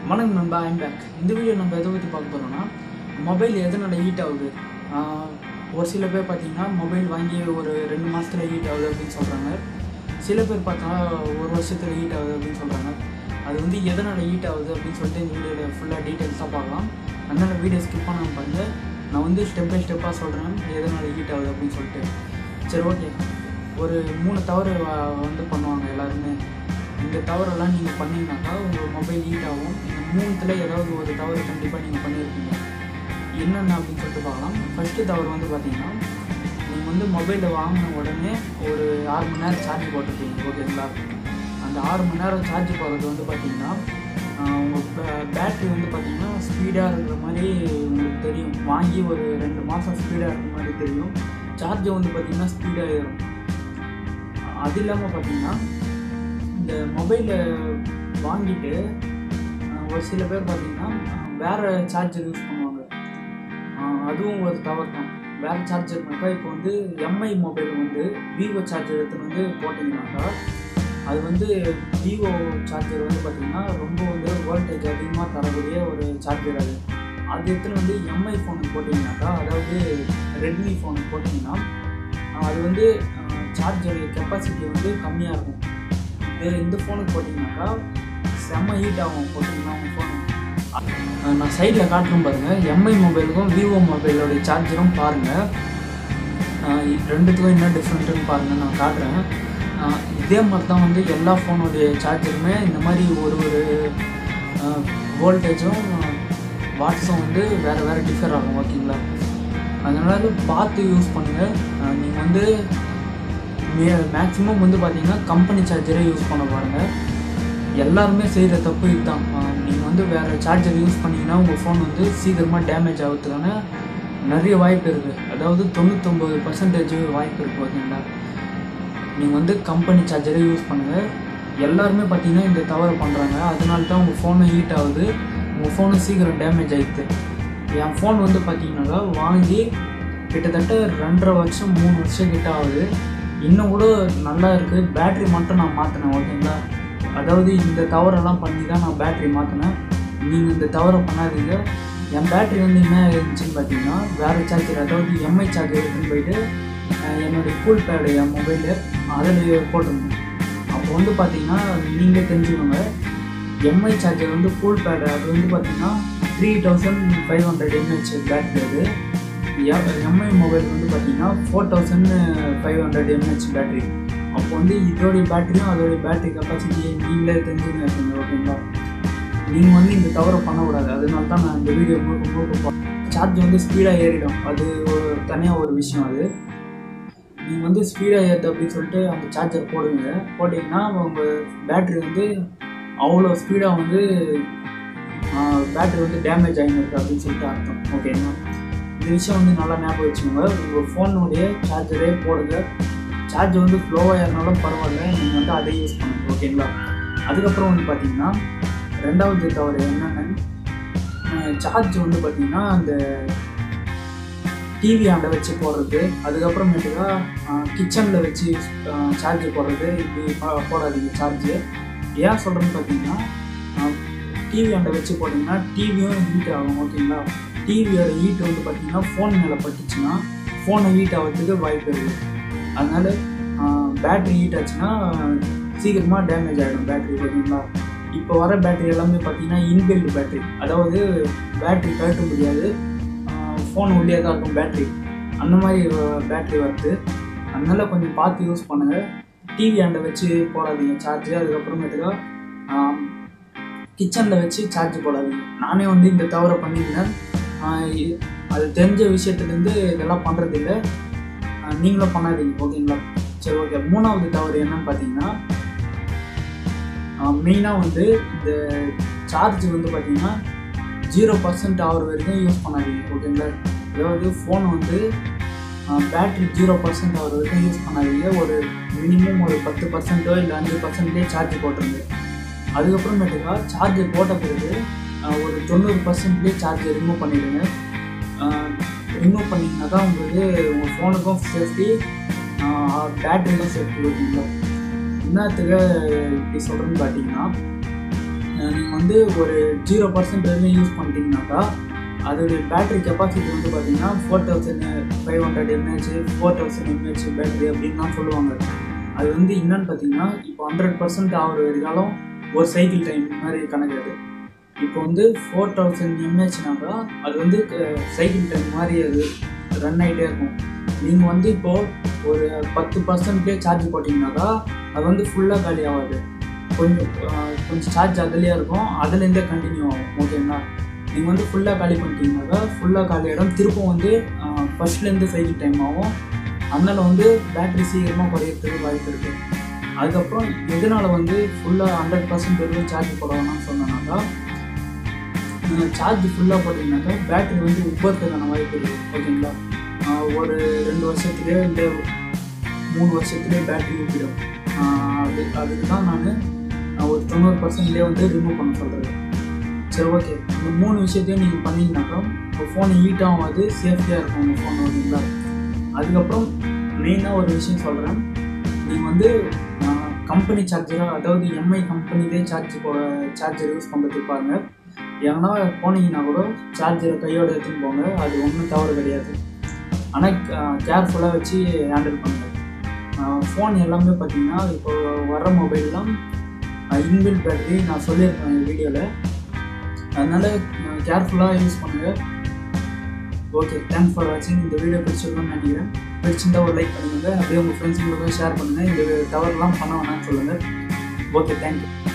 வணக்கம் நண்பா I'm back இந்த வீடியோ நம்ம எதை பற்றி பார்க்க போகிறோம்னா மொபைல் எதனால் ஹீட் ஆகுது ஆஹ் ஒரு சில பேர் பார்த்தீங்கன்னா மொபைல் வாங்கி ஒரு ரெண்டு மாதத்தில் ஹீட் ஆகுது அப்படின்னு சொல்கிறாங்க சில பேர் பார்த்தா ஒரு வருஷத்தில் ஹீட் ஆகுது அப்படின்னு சொல்கிறாங்க அது வந்து எதனால் ஹீட் ஆகுது அப்படின்னு சொல்லிட்டு இந்த வீடியோவில் ஃபுல்லாக டீட்டெயில்ஸாக பார்க்கலாம் அதனால் வீடியோ ஸ்கிப் பண்ணாமல் பாருங்க நான் வந்து ஸ்டெப் பை ஸ்டெப்பாக சொல்கிறேன் எதனால் ஹீட் ஆகுது அப்படின்னு சொல்லிட்டு சரி ஓகே ஒரு மூணு தவறு வ- வந்து பண்ணுவாங்க எல்லாருமே இந்த தவறெல்லாம் நீங்கள் பண்ணீங்கன்னாக்கா உங்கள் மொபைல் ஹீட் ஆகும் இந்த மூணுத்தில் ஏதாவது ஒரு தவறு கண்டிப்பாக நீங்கள் பண்ணியிருப்பீங்க என்னென்ன அப்படின்னு சொல்லிட்டு பார்க்கலாம் ஃபஸ்ட்டு தவறு வந்து பார்த்தீங்கன்னா நீங்கள் வந்து மொபைலில் வாங்கின உடனே ஒரு ஆறு மணி நேரம் சார்ஜ் போட்டுருப்பீங்க ஓகேங்களா அந்த ஆறு மணி நேரம் சார்ஜ் போடுறது வந்து பார்த்தீங்கன்னா உங்கள் பேட்ரி வந்து பார்த்தீங்கன்னா ஸ்பீடாக இருக்கிற மாதிரி உங்களுக்கு தெரியும் வாங்கி ஒரு ரெண்டு மாதம் ஸ்பீடாக இருக்கிற மாதிரி தெரியும் சார்ஜ் வந்து பார்த்தீங்கன்னா ஸ்பீடாக ஏறும் அது இல்லாமல் பார்த்தீங்கன்னா இந்த மொபைலை வாங்கிட்டு அஹ், ஒரு சில பேர் பார்த்தீங்கன்னா அஹ், வேற சார்ஜர் யூஸ் பண்ணுவாங்க அஹ், அதுவும் ஒரு தவறு தான் வேற சார்ஜர்னாக்கா இப்போ வந்து எம்ஐ மொபைல் வந்து விவோ சார்ஜர் எடுத்துன்னு வந்து போட்டிங்கனாக்கா அது வந்து விவோ சார்ஜர் வந்து பார்த்திங்கன்னா ரொம்ப வந்து வோல்டேஜ் அதிகமாக தரக்கூடிய ஒரு சார்ஜர் அது அது எடுத்துன்னு வந்து எம்ஐ ஃபோனுக்கு போட்டிங்கனாக்கா அதாவது ரெட்மி ஃபோனுக்கு போட்டிங்கன்னா அஹ், அது வந்து சார்ஜர் கெப்பாசிட்டி வந்து கம்மியாக இருக்கும் இது இந்த ஃபோனுக்கு போட்டிங்கனாக்கா செம்ம ஹீட் ஆகும் போட்டிங்கன்னா உங்கள் ஃபோனு நான் சைடில் காட்டுறேன் பாருங்கள் எம்ஐ மொபைலுக்கும் விவோ மொபைலோட சார்ஜரும் பாருங்கள் ரெண்டுத்துக்கும் என்ன டிஃப்ரெண்ட்டுன்னு பாருங்கள் நான் காட்டுறேன் ஆஹ் இதே மாதிரி தான் வந்து எல்லா ஃபோனுடைய சார்ஜருமே இந்த மாதிரி ஒரு ஒரு வோல்டேஜும் வாட்ஸும் வந்து வேறு வேறு டிஃபர் ஆகும் ஓகேங்களா அதனால் பார்த்து யூஸ் பண்ணுங்கள் நீங்கள் வந்து மேக்ஸிமம் வந்து பார்த்தீங்கன்னா கம்பெனி சார்ஜரே யூஸ் பண்ண பாருங்கள் எல்லாருமே செய்கிற தப்பு இதுதான் நீங்கள் வந்து வேறு சார்ஜர் யூஸ் பண்ணீங்கன்னா உங்கள் ஃபோன் வந்து சீக்கிரமாக டேமேஜ் ஆகிறதுக்கான நிறைய வாய்ப்பு இருக்குது அதாவது தொண்ணூத்தொம்பது பர்சன்டேஜ் வாய்ப்பு இருக்குது ஓகேங்களா நீங்கள் வந்து கம்பெனி சார்ஜரே யூஸ் பண்ணுங்கள் எல்லாருமே பார்த்தீங்கன்னா இந்த தவறை பண்ணுறாங்க அதனால தான் உங்கள் ஃபோனு ஹீட் ஆகுது உங்கள் ஃபோனு சீக்கிரம் டேமேஜ் ஆகிடுது என் ஃபோன் வந்து பார்த்தீங்கன்னாக்கா வாங்கி கிட்டத்தட்ட ரெண்டரை வருஷம் மூணு வருஷம் கிட்ட ஆகுது இன்னும் கூட நல்லா இருக்குது பேட்ரி மட்டும் நான் மாற்றினேன் ஓகேங்களா அதாவது இந்த தவறெல்லாம் பண்ணி தான் நான் பேட்ரி மாற்றினேன் நீங்கள் இந்த தவறை பண்ணாதீங்க என் பேட்ரி வந்து என்ன இருந்துச்சுன்னு பார்த்தீங்கன்னா வேறு சார்ஜர் அதாவது எம்ஐ சார்ஜர் எடுத்துன்னு போயிட்டு அஹ், என்னுடைய கூல் பேடு என் மொபைலில் அதில் போட்டிருந்தேன் அப்போ வந்து பார்த்தீங்கன்னா நீங்கள் தெரிஞ்சுக்கோங்க எம்ஐ சார்ஜர் வந்து கூல் பேடு அது வந்து பார்த்தீங்கன்னா three thousand five hundred mAh battery அது எம்ஐ மொபைல் வந்து பார்த்தீங்கன்னா four thousand five hundred mAh battery அப்போ வந்து இதோடைய பேட்டரியும் அதோடைய பேட்டரி கெப்பாசிட்டியை நீங்களே தெரிஞ்சுன்னு இருக்கீங்க ஓகேங்களா நீங்கள் வந்து இந்த தவறை பண்ணக்கூடாது அதனால தான் நான் இந்த வீடியோ முழுக்க முழுக்க சார்ஜ் வந்து ஸ்பீடாக ஏறிடும் அது ஒரு தனியாக ஒரு விஷயம் அது நீங்கள் வந்து ஸ்பீடாக ஏறுது அப்படின்னு சொல்லிட்டு அந்த சார்ஜர் போடுவீங்க போட்டிங்கன்னா உங்கள் பேட்ரி வந்து அவ்வளோ ஸ்பீடாக வந்து பேட்ரி வந்து டேமேஜ் ஆகிருக்கு அப்படின்னு சொல்லிட்டு அர்த்தம் ஓகேங்களா இந்த விஷயம் வந்து நல்லா ஞாபகம் வச்சுக்கோங்க உங்கள் ஃபோனுடைய சார்ஜரே போடுங்க சார்ஜ் வந்து ஃப்ளோவாக ஏறினாலும் பரவாயில்ல நீங்கள் வந்து அதை யூஸ் பண்ணுங்க ஓகேங்களா அதுக்கப்புறம் வந்து பார்த்தீங்கன்னா ரெண்டாவது தவறு என்னென்னு சார்ஜ் வந்து பார்த்தீங்கன்னா அந்த டிவி ஆண்டை வச்சு போடுறது அதுக்கப்புறமேட்டுக்கா கிச்சனில் வச்சு சார்ஜ் போடுறது இப்படி போ- போடாதீங்க சார்ஜு ஏன் சொல்கிறேன்னு பார்த்தீங்கன்னா டிவி ஆண்டை வச்சு போட்டிங்கன்னா டிவியும் ஹீட் ஆகும் ஓகேங்களா டிவியோட ஹீட் வந்து பார்த்தீங்கன்னா ஃபோன் மேலே பட்டுச்சுன்னா ஃபோனை ஹீட் ஆகிறதுக்கு வாய்ப்பு இருக்குது அதனால் பேட்ரி ஹீட் ஆச்சுன்னா சீக்கிரமாக டேமேஜ் ஆகிடும் பேட்ரி ஓகேங்களா இப்போ வர பேட்டரி எல்லாமே பார்த்தீங்கன்னா இன்பில்ட் பேட்டரி அதாவது பேட்டரி கழட்ட முடியாது ஃபோன் உள்ளே தான் இருக்கும் பேட்டரி அந்த மாதிரி பேட்டரி வருது அதனால கொஞ்சம் பார்த்து யூஸ் பண்ணுங்கள் டிவி ஆண்டை வச்சு போடாதீங்க சார்ஜ் அதுக்கப்புறமேட்டுக்கா கிச்சனில் வச்சு சார்ஜ் போடாதீங்க நானே வந்து இந்த தவறை பண்ணியிருந்தேன் ஆஹ் இ- அது தெரிஞ்ச விஷயத்துலேருந்து இதெல்லாம் பண்ணுறதில்ல நீங்களும் பண்ணாதீங்க ஓகேங்களா சரி ஓகே மூணாவது தவறு என்னன்னு பார்த்தீங்கன்னா மெயினாக வந்து இந்த சார்ஜ் வந்து பார்த்தீங்கன்னா ஜீரோ பர்சன்ட் ஆகிற வரைக்கும் யூஸ் பண்ணாதீங்க ஓகேங்களா அதாவது ஃபோனை வந்து பேட்ரி ஜீரோ பர்சன்ட் ஆகிற வரைக்கும் யூஸ் பண்ணாதீங்க ஒரு மினிமம் ஒரு பத்து பர்சன்ட்டோ இல்லை அஞ்சு பர்சன்டே சார்ஜ் போட்டுருங்க அதுக்கப்புறமேட்டுக்கா சார்ஜர் போட்ட பிறகு ஆஹ், ஒரு தொண்ணூறு பர்சன்ட்லேயே சார்ஜர் ரிமூவ் பண்ணிடுங்க ரிமூவ் பண்ணிங்கனாக்கா உங்களுக்கு உங்கள் ஃபோனுக்கும் சேஃப்டி பேட்டரிக்கும் சேஃப்டி ஓகேங்களா என்னத்துக்கு இப்படி சொல்கிறேன்னு பார்த்தீங்கன்னா நீங்கள் வந்து ஒரு ஜீரோ பர்சன்ட் வரைக்கும் யூஸ் பண்ணிட்டீங்கனாக்கா அதோடைய பேட்டரி கெப்பாசிட்டி வந்து பார்த்தீங்கன்னா four thousand five hundred mAh four thousand mAh battery அப்படின்னு தான் சொல்லுவாங்க அது வந்து என்னன்னு பார்த்தீங்கன்னா இப்போ ஹண்ட்ரட் பர்சன்ட் ஆகிற வரைக்கும் ஒரு சைக்கிள் டைம் மாதிரி கணக்கு அது இப்போ வந்து ஃபோர் தௌசண்ட் எம்ஏஹெச்னாக்கா அது வந்து சைக்கிள் டைம் மாதிரி அது ரன் ஆகிட்டே இருக்கும் நீங்கள் வந்து இப்போது ஒரு பத்து பர்சன்ட்லேயே சார்ஜ் போட்டிங்கனாக்கா அது வந்து ஃபுல்லாக காலி ஆகாது கொஞ்சம் ஆஹ், கொஞ்சம் சார்ஜ் அதுலேயே இருக்கும் அதுலேருந்தே கண்டினியூ ஆகும் ஓகேங்களா நீங்கள் வந்து ஃபுல்லாக காலி பண்ணிட்டீங்கனாக்கா ஃபுல்லாக காலி ஆகிடும் திருப்பம் வந்து ஃபஸ்ட்லேருந்து சைக்கிள் டைம் ஆகும் அதனால வந்து பேட்டரி சீக்கிரமாக குறையிறதுக்கு வாய்ப்பு இருக்குது அதுக்கப்புறம் எதனால் வந்து ஃபுல்லாக ஹண்ட்ரட் பர்சன்ட் வரைக்கும் சார்ஜ் போடணும்னு சொன்னோன்னாக்கா சார்ஜ் ஃபுல்லாக போட்டிங்கனாக்கா பேட்டரி வந்து உப்பறதுக்கான வாய்ப்பு இருக்குது ஓகேங்களா ஆஹ் ஒரு ரெண்டு வருஷத்துலேயே இல்லை மூணு வருஷத்துலேயே பேட்டரி ஊற்றிடும் அது அதுக்கு தான் நான் ஒரு தொண்ணூறு பர்சன்ட்லேயே வந்து ரிமூவ் பண்ண சொல்கிறேன் சரி ஓகே இந்த மூணு விஷயத்தையும் நீங்கள் பண்ணீங்கனாக்கா உங்கள் ஃபோன் ஹீட்டாகவும் ஆகாது சேஃப்டியாக இருக்கும் உங்கள் ஃபோன் ஓகேங்களா அதுக்கப்புறம் மெயினாக ஒரு விஷயம் சொல்கிறேன் நீங்கள் வந்து கம்பெனி சார்ஜராக அதாவது எம்ஐ கம்பெனிலே சார்ஜ் போ சார்ஜர் யூஸ் பண்ணுறதுக்கு பாருங்கள் எங்கன்னா போனீங்கன்னா கூட சார்ஜரை கையோட எடுத்துன்னு போங்க அது ஒன்றும் தவறு கிடையாது ஆனால் கேர்ஃபுல்லாக வச்சு ஹேண்டில் பண்ணுங்க ஃபோன் எல்லாமே பார்த்தீங்கன்னா இப்போ வர மொபைல்லாம் இன்பில் பேட்டரி நான் சொல்லியிருக்கேன் வீடியோவில் அதனால் கேர்ஃபுல்லாக யூஸ் பண்ணுங்கள் ஓகே தேங்க்ஸ் ஃபார் வாட்சிங் இந்த வீடியோ பிடிச்சிருக்கோம்னு நினைக்கிறேன் பிடிச்சிருந்தா ஒரு லைக் பண்ணுங்கள் அப்படியே உங்கள் ஃப்ரெண்ட்ஸுங்களுக்கும் ஷேர் பண்ணுங்கள் இந்த தவறுலாம் பண்ண வேணாம்னு சொல்லுங்கள் ஓகே தேங்க்யூ